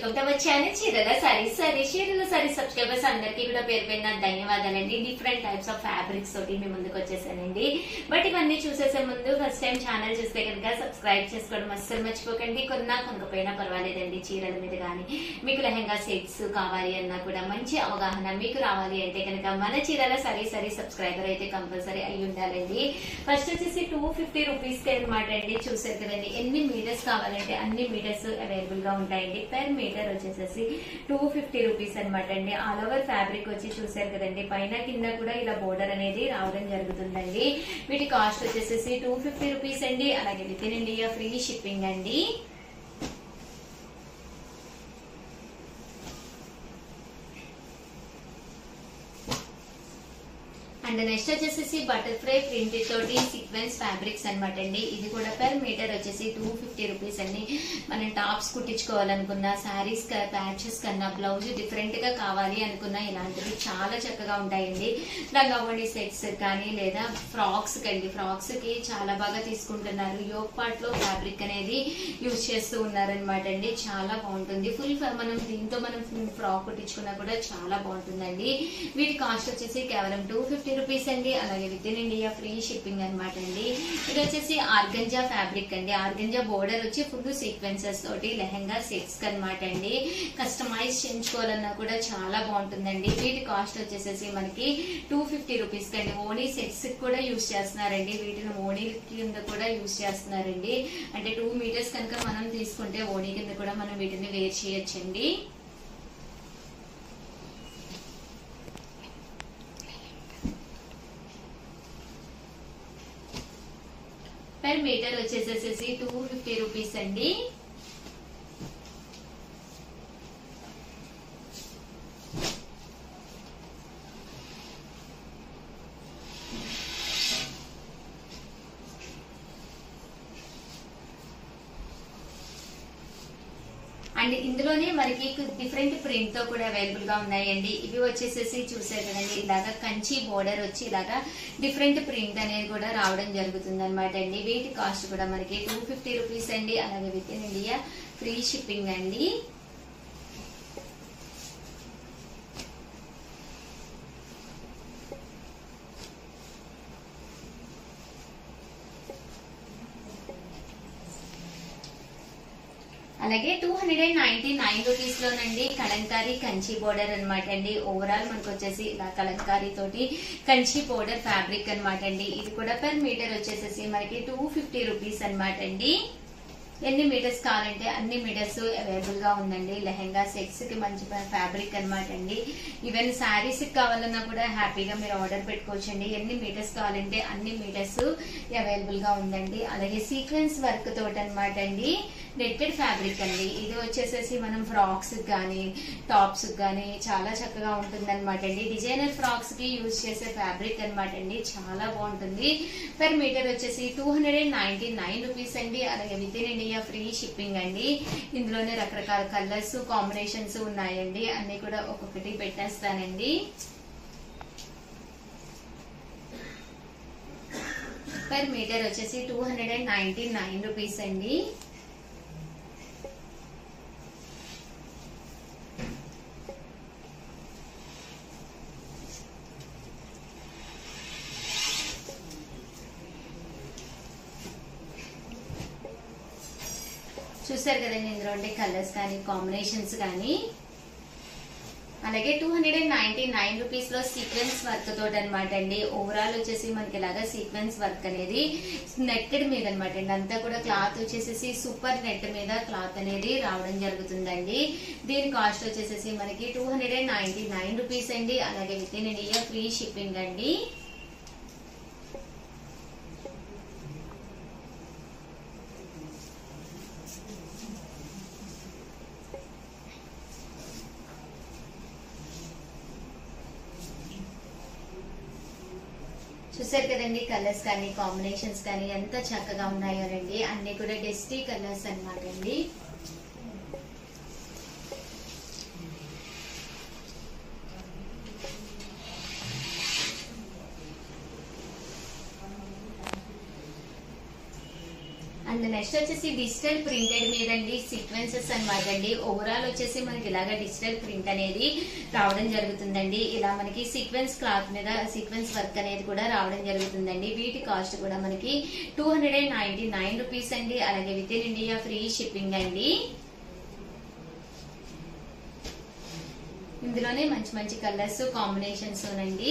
welcome to our channel Chirala sari sorry Chirala sari subscribers అందరికీ కూడా పేరు పేరున ధన్యవాదాలండి డిఫరెంట్ టైప్స్ ఆఫ్ ఫ్యాబ్రిక్స్ తోటి మీ ముందుకు వచ్చేసానండి బట్ ఇవన్నీ చూసేసే ముందు ఫస్ట్ టైం ఛానల్ చూస్తే కనుక సబ్స్క్రైబ్ చేసుకోవడం అస్సలు మర్చిపోకండి కొన్నా కొనుక్కపోయినా పర్వాలేదండి చీరల మీద కానీ మీకు లెహంగా సెట్స్ కావాలి అన్నా కూడా మంచి అవగాహన మీకు రావాలి అంటే కనుక మన చీరల సారీ సారీ సబ్స్క్రైబర్ అయితే కంపల్సరీ అయి ఉండాలండి ఫస్ట్ వచ్చేసి టూ ఫిఫ్టీ రూపీస్ కి అనమాట అండి చూసారు కదండి ఎన్ని మీటర్స్ కావాలంటే అన్ని మీటర్స్ అవైలబుల్ గా ఉంటాయండి పెర్ మీటర్ వచ్చేసేసి టూ ఫిఫ్టీ రూపీస్ అనమాట అండి ఆల్ ఓవర్ ఫ్యాబ్రిక్ వచ్చి చూసారు కదండి పైన కింద కూడా ఇలా బోర్డర్ అనేది రావడం జరుగుతుందండి వీటి కాస్ట్ వచ్చేసేసి టూ ఫిఫ్టీ రూపీస్ అండి అలాగే within India free shipping అండి అండ్ నెక్స్ట్ వచ్చేసి బటర్ఫ్లై ప్రింట్ తోటి సీక్వెన్స్ ఫ్యాబ్రిక్స్ అనమాట అండి ఇది కూడా పెర్ మీటర్ వచ్చేసి టూ ఫిఫ్టీ రూపీస్ అండి మనం టాప్స్ కుట్టించుకోవాలనుకున్నా శారీస్ ప్యాచెస్ కన్నా బ్లౌజ్ డిఫరెంట్ గా కావాలి అనుకున్నా ఇలాంటివి చాలా చక్కగా ఉంటాయండి లంగావణి సెట్స్ కానీ లేదా ఫ్రాక్స్ కండి ఫ్రాక్స్ కి చాలా బాగా తీసుకుంటున్నారు యోగ్ పార్ట్ లో ఫ్యాబ్రిక్ అనేది యూజ్ చేస్తూ ఉన్నారనమాట అండి చాలా బాగుంటుంది ఫుల్ మనం దీంతో మనం ఫ్రాక్ కుట్టించుకున్నా కూడా చాలా బాగుంటుందండి వీటి కాస్ట్ వచ్చేసి కేవలం టూ ఫిఫ్టీ రూపీస్ అండి అలాగే within India free shipping అనమాట అండి ఇది వచ్చేసి ఆర్గంజా ఫ్యాబ్రిక్ అండి ఆర్గంజా బోర్డర్ వచ్చి ఫుల్ సీక్వెన్సెస్ తోటి లెహంగా సెట్స్ అనమాట అండి కస్టమైజ్ చేయించుకోవాలన్నా కూడా చాలా బాగుంటుందండి వీటి కాస్ట్ వచ్చేసేసి మనకి టూ ఫిఫ్టీ రూపీస్ కండి ఓనీ సెట్స్ కూడా యూస్ చేస్తున్నారండి వీటిని ఓనీ కింద కూడా యూస్ చేస్తున్నారండి అంటే టూ మీటర్స్ కనుక మనం తీసుకుంటే ఓనీ కింద కూడా మనం వీటిని వేర్ చేయొచ్చండి పర్ మీటర్ వచ్చేసేసి టూ ఫిఫ్టీ రూపీస్ అండి అండ్ ఇందులోనే మనకి డిఫరెంట్ ప్రింట్ తో కూడా అవైలబుల్ గా ఉన్నాయండి ఇవి వచ్చేసేసి చూసారు కదండి ఇలాగా కంచి బోర్డర్ వచ్చి ఇలాగా డిఫరెంట్ ప్రింట్ అనేది కూడా రావడం జరుగుతుంది అనమాట అండి వీటి కాస్ట్ కూడా మనకి టూ ఫిఫ్టీ రూపీస్ అండి అలాగే within India free shipping అండి అలాగే two hundred and ninety nine rupees లోనండి కలంకారీ కంచి బోర్డర్ అనమాట అండి ఓవరాల్ మనకు వచ్చేసి ఇలా కలంకారీ తోటి కంచి బోర్డర్ ఫ్యాబ్రిక్ అనమాట అండి ఇది కూడా పర్ మీటర్ వచ్చేసేసి మనకి టూ ఫిఫ్టీ రూపీస్ అనమాట అండి ఎన్ని మీటర్స్ కావాలంటే అన్ని మీటర్స్ అవైలబుల్ గా ఉందండి లెహెంగా సెట్స్ కి మంచి ఫ్యాబ్రిక్ అనమాట అండి ఈవెన్ శారీస్ కావాలన్నా కూడా హ్యాపీగా మీరు ఆర్డర్ పెట్టుకోవచ్చు అండి ఎన్ని మీటర్స్ కావాలంటే అన్ని మీటర్స్ అవైలబుల్ గా ఉందండి అలాగే సీక్వెన్స్ వర్క్ తోటి అనమాట అండి నెట్టెడ్ ఫ్యాబ్రిక్ అండి ఇది వచ్చేసేసి మనం ఫ్రాక్స్ కానీ టాప్స్ కానీ చాలా చక్కగా ఉంటుంది అనమాట అండి డిజైనర్ ఫ్రాక్స్ కి యూజ్ చేసే ఫ్యాబ్రిక్ అనమాట అండి చాలా బాగుంటుంది పర్ మీటర్ వచ్చేసి two hundred and ninety nine rupees అండి అలాగే within India free shipping అండి ఇందులోనే రకరకాల కలర్స్ కాంబినేషన్స్ ఉన్నాయండి అన్ని కూడా ఒక్కొక్కటి పెట్టేస్తానండి పర్ మీటర్ వచ్చేసి two hundred and ninety nine rupees అండి చూసారు కదండి ఇందులో ఉండే కలర్స్ కానీ కాంబినేషన్స్ కానీ అలాగే two hundred and ninety nine rupees లో సీక్వెన్స్ వర్క్ తోటి అనమాట అండి ఓవరాల్ వచ్చేసి మనకి ఇలాగా సీక్వెన్స్ వర్క్ అనేది నెట్టెడ్ మీద అనమాట అండి అంతా కూడా క్లాత్ వచ్చేసేసి సూపర్ నెట్ మీద క్లాత్ అనేది రావడం జరుగుతుందండి దీని కాస్ట్ వచ్చేసేసి మనకి two hundred and ninety nine rupees అండి అలాగే within India free shipping అండి చూసారు కదండి కలర్స్ కానీ కాంబినేషన్స్ కానీ ఎంత చక్కగా ఉన్నాయోనండి అన్ని కూడా డెస్టీ కలర్స్ అనమాట అండి అండ్ అండ్ నెక్స్ట్ వచ్చేసి డిజిటల్ ప్రింటెడ్ మీదండి సీక్వెన్సెస్ అనమాట అండి ఓవరాల్ వచ్చేసి మనకి ఇలాగ డిజిటల్ ప్రింట్ అనేది రావడం జరుగుతుందండి ఇలా మనకి సీక్వెన్స్ క్లాత్ మీద సీక్వెన్స్ వర్క్ అనేది కూడా రావడం జరుగుతుందండి వీటి కాస్ట్ కూడా మనకి two hundred and ninety nine rupees అండి అలాగే within India free shipping అండి ఇందులోనే మంచి మంచి కలర్స్ కాంబినేషన్స్ అండి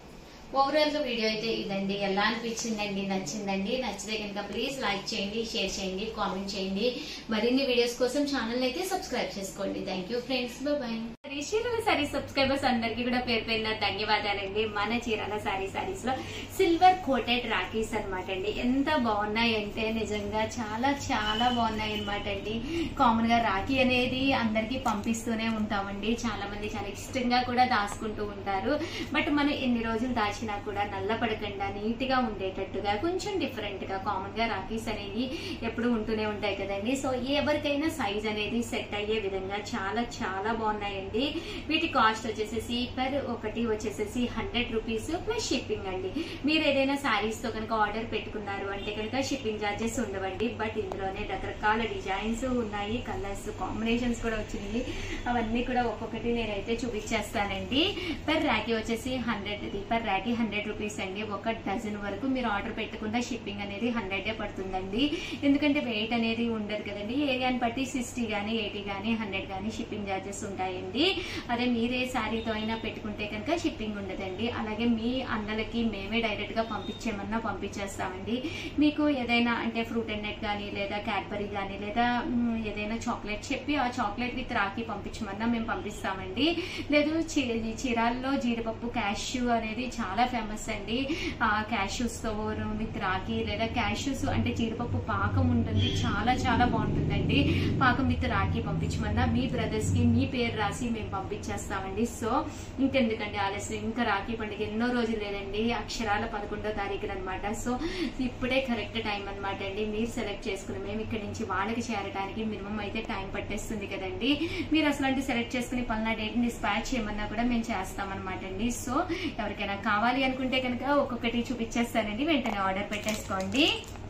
ఓవరాల్ గా వీడియో అయితే ఇదండి ఎలా అనిపించిందండి నచ్చిందండి నచ్చితే కనుక ప్లీజ్ లైక్ చేయండి షేర్ చేయండి కామెంట్ చేయండి మరిన్ని వీడియోస్ కోసం ఛానల్ అయితే సబ్స్క్రైబ్ చేసుకోండి thank you friends bye Chirala sari subscribers అందరికీ కూడా పేరు పేరున ధన్యవాదాలండి మన చీరాల సారీ సారీస్ లో సిల్వర్ కోటెడ్ రాఖీస్ అనమాట అండి ఎంత బాగున్నాయి అంటే నిజంగా చాలా చాలా బాగున్నాయి అనమాట అండి కామన్ గా రాఖీ అనేది అందరికీ పంపిస్తూనే ఉంటామండి చాలా మంది చాలా ఇష్టంగా కూడా దాచుకుంటూ ఉంటారు బట్ మనం ఎన్ని రోజులు దాచినా కూడా నల్లపడకుండా నీట్ గా ఉండేటట్టుగా కొంచెం డిఫరెంట్ గా కామన్ గా రాఖీస్ అనేవి ఎప్పుడు ఉంటూనే ఉంటాయి కదండి సో ఎవరికైనా సైజ్ అనేది సెట్ అయ్యే విధంగా చాలా చాలా బాగున్నాయండి వీటి కాస్ట్ వచ్చేసేసి పర్ ఒకటి వచ్చేసేసి హండ్రెడ్ రూపీస్ ప్లస్ షిప్పింగ్ అండి మీరు ఏదైనా శారీస్ తో కనుక ఆర్డర్ పెట్టుకున్నారు అంటే కనుక షిప్పింగ్ చార్జెస్ ఉండవండి బట్ ఇందులోనే రకరకాల డిజైన్స్ ఉన్నాయి కలర్స్ కాంబినేషన్స్ కూడా వచ్చినాయి అవన్నీ కూడా ఒక్కొక్కటి నేనైతే చూపించేస్తానండి పర్ ర్యాకీ వచ్చేసి hundred per rakhi hundred rupees అండి ఒక డజన్ వరకు మీరు ఆర్డర్ పెట్టుకున్న షిప్పింగ్ అనేది హండ్రెడే పడుతుందండి ఎందుకంటే వెయిట్ అనేది ఉండదు కదండి ఏరియాని బట్టి సిక్స్టీ కానీ ఎయిటీ కానీ హండ్రెడ్ కానీ షిప్పింగ్ చార్జెస్ ఉంటాయండి అదే మీరే శారీతో అయినా పెట్టుకుంటే కనుక షిప్పింగ్ ఉండదండి అలాగే మీ అన్నలకి మేమే డైరెక్ట్ గా పంపించేమన్నా పంపించేస్తామండి మీకు ఏదైనా అంటే ఫ్రూట్ అండ్ నెట్ కానీ లేదా క్యాడ్బరీ కానీ లేదా మ్, ఏదైనా చాక్లెట్ చెప్పి ఆ చాక్లెట్ విత్ రాకి పంపించమన్నా మేము పంపిస్తామండి లేదు చి- చీరాల్లో జీడిపప్పు క్యాష్యూ అనేది చాలా ఫేమస్ అండి ఆ క్యాష్యూస్ తో విత్ రాకి లేదా క్యాష్యూస్ అంటే జీడిపప్పు పాకం ఉంటుంది చాలా చాలా బాగుంటుందండి పాకం విత్ రాకి పంపించమన్నా మీ బ్రదర్స్ కి మీ పేరు రాసి మేము పంపించేస్తామండి సో ఇంకెందుకండి ఆలస్యం ఇంకా రాఖీ పండుగ ఎన్నో రోజులు లేదండి అక్షరాల పదకొండో తారీఖున అనమాట సో ఇప్పుడే కరెక్ట్ టైం అనమాట అండి మీరు సెలెక్ట్ చేసుకుని మేము ఇక్కడ నుంచి వాళ్ళకి చేరడానికి మినిమం అయితే టైం పట్టేస్తుంది కదండి మీరు అసలు సెలెక్ట్ చేసుకుని పలానా డేట్ డిస్పాచ్ చేయమన్నా కూడా మేము చేస్తామన్నమాట అండి సో ఎవరికైనా కావాలి అనుకుంటే కనుక ఒక్కొక్కటి చూపించేస్తానండి వెంటనే ఆర్డర్ పెట్టేసుకోండి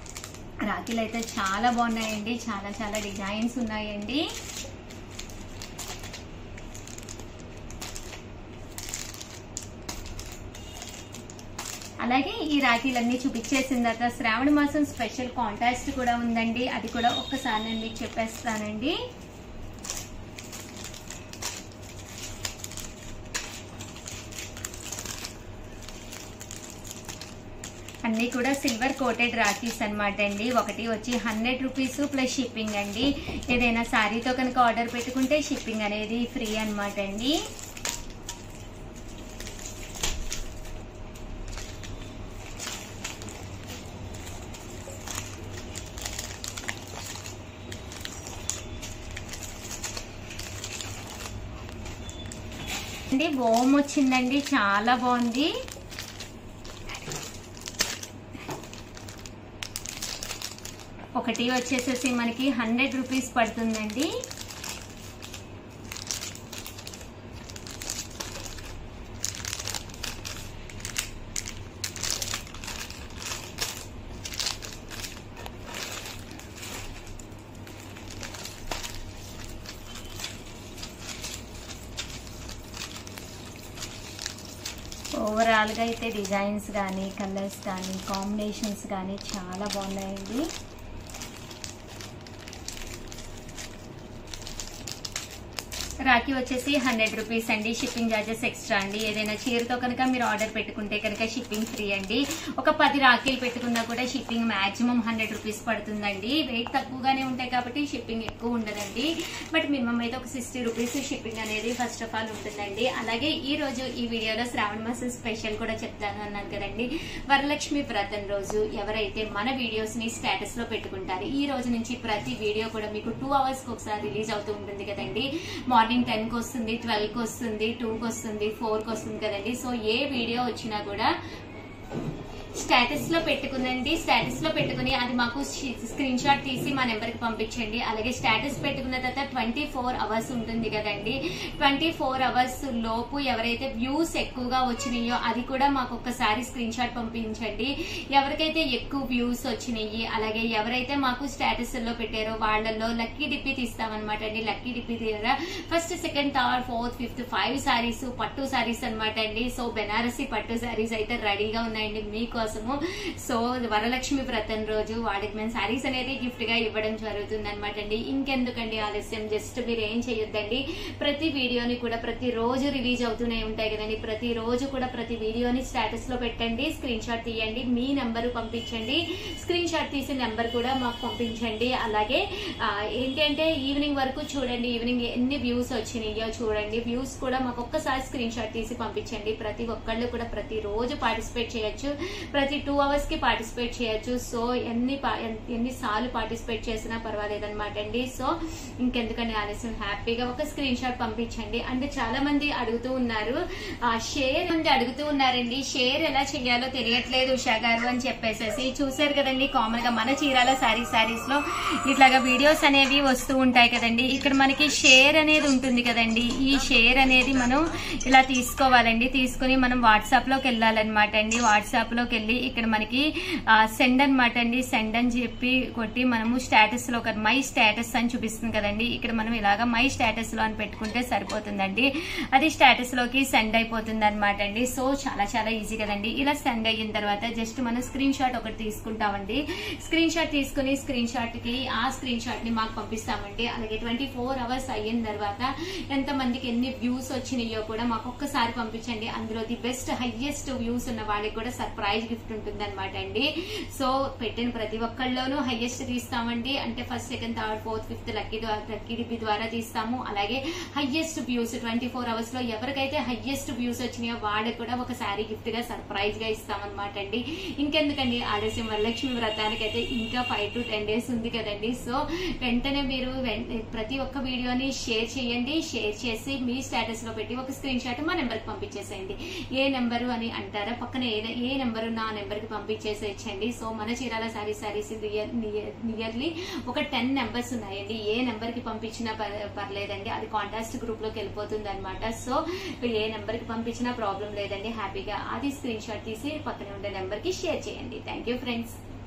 రాఖీలు అయితే చాలా బాగున్నాయండి చాలా చాలా డిజైన్స్ ఉన్నాయండి అలాగే ఈ రాఖీలన్నీ చూపించేసిన తర్వాత శ్రావణ మాసం స్పెషల్ కాంటాస్ట్ కూడా ఉందండి అది కూడా ఒక్కసారి నేను మీకు చెప్పేస్తానండి అన్ని కూడా సిల్వర్ కోటెడ్ రాఖీస్ అన్నమాట అండి ఒకటి వచ్చి హండ్రెడ్ రూపీస్ ప్లస్ షిప్పింగ్ అండి ఏదైనా శారీతో కనుక ఆర్డర్ పెట్టుకుంటే షిప్పింగ్ అనేది ఫ్రీ అన్నమాట అండి అండి ఓమ్ వచ్చిందండి చాలా బాగుంది ఒకటి వచ్చేసేసి మనకి హండ్రెడ్ రూపీస్ పడుతుందండి ఓవరాల్గా అయితే డిజైన్స్ కానీ కలర్స్ కానీ కాంబినేషన్స్ కానీ చాలా బాగున్నాయండి రాఖీ వచ్చేసి హండ్రెడ్ రూపీస్ అండి షిప్పింగ్ చార్జెస్ ఎక్స్ట్రా అండి ఏదైనా చీరతో కనుక మీరు ఆర్డర్ పెట్టుకుంటే కనుక షిప్పింగ్ ఫ్రీ అండి ఒక పది రాఖీలు పెట్టుకున్నా కూడా షిప్పింగ్ మాక్సిమం హండ్రెడ్ రూపీస్ పడుతుందండి వెయిట్ తక్కువగానే ఉంటాయి కాబట్టి షిప్పింగ్ ఎక్కువ ఉండదండి బట్ మినిమం అయితే ఒక సిక్స్టీ రూపీస్ షిప్పింగ్ అనేది ఫస్ట్ ఆఫ్ ఆల్ ఉంటుందండి అలాగే ఈ రోజు ఈ వీడియోలో శ్రావణ మాసం స్పెషల్ కూడా చెప్తాను అన్నాను కదండి వరలక్ష్మి వ్రతం రోజు ఎవరైతే మన వీడియోస్ ని స్టేటస్ లో పెట్టుకుంటారు ఈ రోజు నుంచి ప్రతి వీడియో కూడా మీకు టూ అవర్స్ కి ఒకసారి రిలీజ్ అవుతూ ఉంటుంది కదండి మార్నింగ్ టెన్ కి వస్తుంది ట్వెల్వ్ కి వస్తుంది టూ కి వస్తుంది ఫోర్ కి వస్తుంది కదండి సో ఏ వీడియో వచ్చినా కూడా స్టేటస్ లో పెట్టుకునండి స్టేటస్ లో పెట్టుకుని అది మాకు స్క్రీన్ షాట్ తీసి మా నెంబర్ కి పంపించండి అలాగే స్టేటస్ పెట్టుకున్న తర్వాత ట్వంటీ ఫోర్ అవర్స్ ఉంటుంది కదండి ట్వంటీ ఫోర్ అవర్స్ లోపు ఎవరైతే వ్యూస్ ఎక్కువగా వచ్చినాయో అది కూడా మాకు ఒక్కసారి స్క్రీన్ షాట్ పంపించండి ఎవరికైతే ఎక్కువ వ్యూస్ వచ్చినాయి అలాగే ఎవరైతే మాకు స్టేటస్ లో పెట్టారో వాళ్ళల్లో లక్కీ డిప్పి తీస్తామన్నమాట అండి లక్కీ డిప్పి దగ్గర first second third fourth fifth five saris పట్టు సారీస్ అన్నమాట అండి సో బెనారసి పట్టు సారీస్ అయితే రెడీగా ఉన్నాయండి మీకోసము సో వరలక్ష్మి వ్రతం రోజు వాడికి మేము సారీస్ అనేది గిఫ్ట్ గా ఇవ్వడం జరుగుతుంది అనమాట అండి ఇంకెందుకండి ఆలస్యం జస్ట్ మీరు ఏం చేయొద్దండి ప్రతి వీడియోని కూడా ప్రతి రోజు రిలీజ్ అవుతూనే ఉంటాయి కదండి ప్రతి రోజు కూడా ప్రతి వీడియోని స్టేటస్ లో పెట్టండి స్క్రీన్ షాట్ తీయండి మీ నెంబర్ పంపించండి స్క్రీన్ షాట్ తీసి నెంబర్ కూడా మాకు పంపించండి అలాగే ఆ, ఏంటి అంటే ఈవినింగ్ వరకు చూడండి ఈవినింగ్ ఎన్ని వ్యూస్ వచ్చినాయో చూడండి వ్యూస్ కూడా మాకు ఒక్కసారి స్క్రీన్ షాట్ తీసి పంపించండి ప్రతి ఒక్కళ్ళు కూడా ప్రతి రోజు పార్టిసిపేట్ చేయొచ్చు ప్రతి టూ అవర్స్ కి పార్టిసిపేట్ చేయొచ్చు సో ఎన్ని పా- ఎన్- ఎన్నిసార్లు పార్టిసిపేట్ చేసినా పర్వాలేదన్నమాట అండి సో ఇంకెందుకండి ఆలస్యం హ్యాపీగా ఒక స్క్రీన్ షాట్ పంపించండి అంటే చాలా మంది అడుగుతూ ఉన్నారు ఆ షేర్ మంది అడుగుతూ ఉన్నారండి షేర్ ఎలా చేయాలో తెలియట్లేదు ఉషా గారు అని చెప్పేసేసి చూసారు కదండి కామన్ గా మన చీరాల సారీ సారీస్ లో ఇట్లాగా వీడియోస్ అనేవి వస్తూ ఉంటాయి కదండి ఇక్కడ మనకి షేర్ అనేది ఉంటుంది కదండి ఈ షేర్ అనేది మనం ఇలా తీసుకోవాలండి తీసుకుని మనం వాట్సాప్ లోకి వెళ్ళాలన్నమాట అండి వాట్సాప్ లోకి వెళ్ళి ఇక్కడ మనకి సెండ్ అనమాట అండి సెండ్ అని చెప్పి కొట్టి మనము స్టేటస్ లో మై స్టేటస్ అని చూపిస్తుంది కదండి ఇక్కడ మనం ఇలాగా మై స్టేటస్ లో అని పెట్టుకుంటే సరిపోతుందండి అది స్టేటస్ లోకి సెండ్ అయిపోతుంది అనమాట అండి సో చాలా చాలా ఈజీ కదండి ఇలా సెండ్ అయిన తర్వాత జస్ట్ మనం స్క్రీన్ షాట్ ఒకటి తీసుకుంటామండి స్క్రీన్ షాట్ తీసుకుని స్క్రీన్ షాట్ కి ఆ స్క్రీన్ షాట్ ని మాకు పంపిస్తామండి అలాగే ట్వంటీ ఫోర్ అవర్స్ అయిన తర్వాత ఎంత మందికి ఎన్ని వ్యూస్ వచ్చినాయో కూడా మాకు ఒక్కసారి పంపించండి అందులో ది బెస్ట్ హైయెస్ట్ వ్యూస్ ఉన్న వాళ్ళకి కూడా సర్ప్రైజ్ గిఫ్ట్ ఉంటుంది అనమాట అండి సో పెట్టిన ప్రతి ఒక్కళ్ళలోనూ హైయెస్ట్ తీస్తామండి అంటే first second third fourth fifth lucky ద్వారా లక్కీ డిపి ద్వారా తీస్తాము అలాగే highest views twenty four hours లో ఎవరికైతే హైయెస్ట్ వ్యూస్ వచ్చినాయో వాళ్ళకి కూడా ఒక శారీ గిఫ్ట్ గా సర్ప్రైజ్ గా ఇస్తామన్నమాట అండి ఇంకెందుకండి ఆలస్యం వరలక్ష్మి వ్రతానికి అయితే ఇంకా ఫైవ్ టు టెన్ డేస్ ఉంది కదండి సో వెంటనే మీరు వెం- ప్రతి ఒక్క వీడియోని షేర్ చేయండి షేర్ చేసి మీ స్టేటస్ లో పెట్టి ఒక స్క్రీన్ షాట్ మా నెంబర్ కి పంపించేసేయండి ఏ నెంబరు అని అంటారా పక్కన ఏ ఏ నెంబరు నా నెంబర్ కి పంపించేసేయచ్చండి సో మన చీరాల సారీ సారీస్ నియర్లీ ఒక టెన్ నెంబర్స్ ఉన్నాయండి ఏ నెంబర్ కి పంపించినా పర్- పర్లేదండి అది కాంటాక్ట్ గ్రూప్ లోకి వెళ్ళిపోతుంది అనమాట సో ఏ నెంబర్ కి పంపించినా ప్రాబ్లం లేదండి హ్యాపీగా అది స్క్రీన్ షాట్ తీసి పక్కన ఉండే నెంబర్ కి షేర్ చేయండి థ్యాంక్ యూ ఫ్రెండ్స్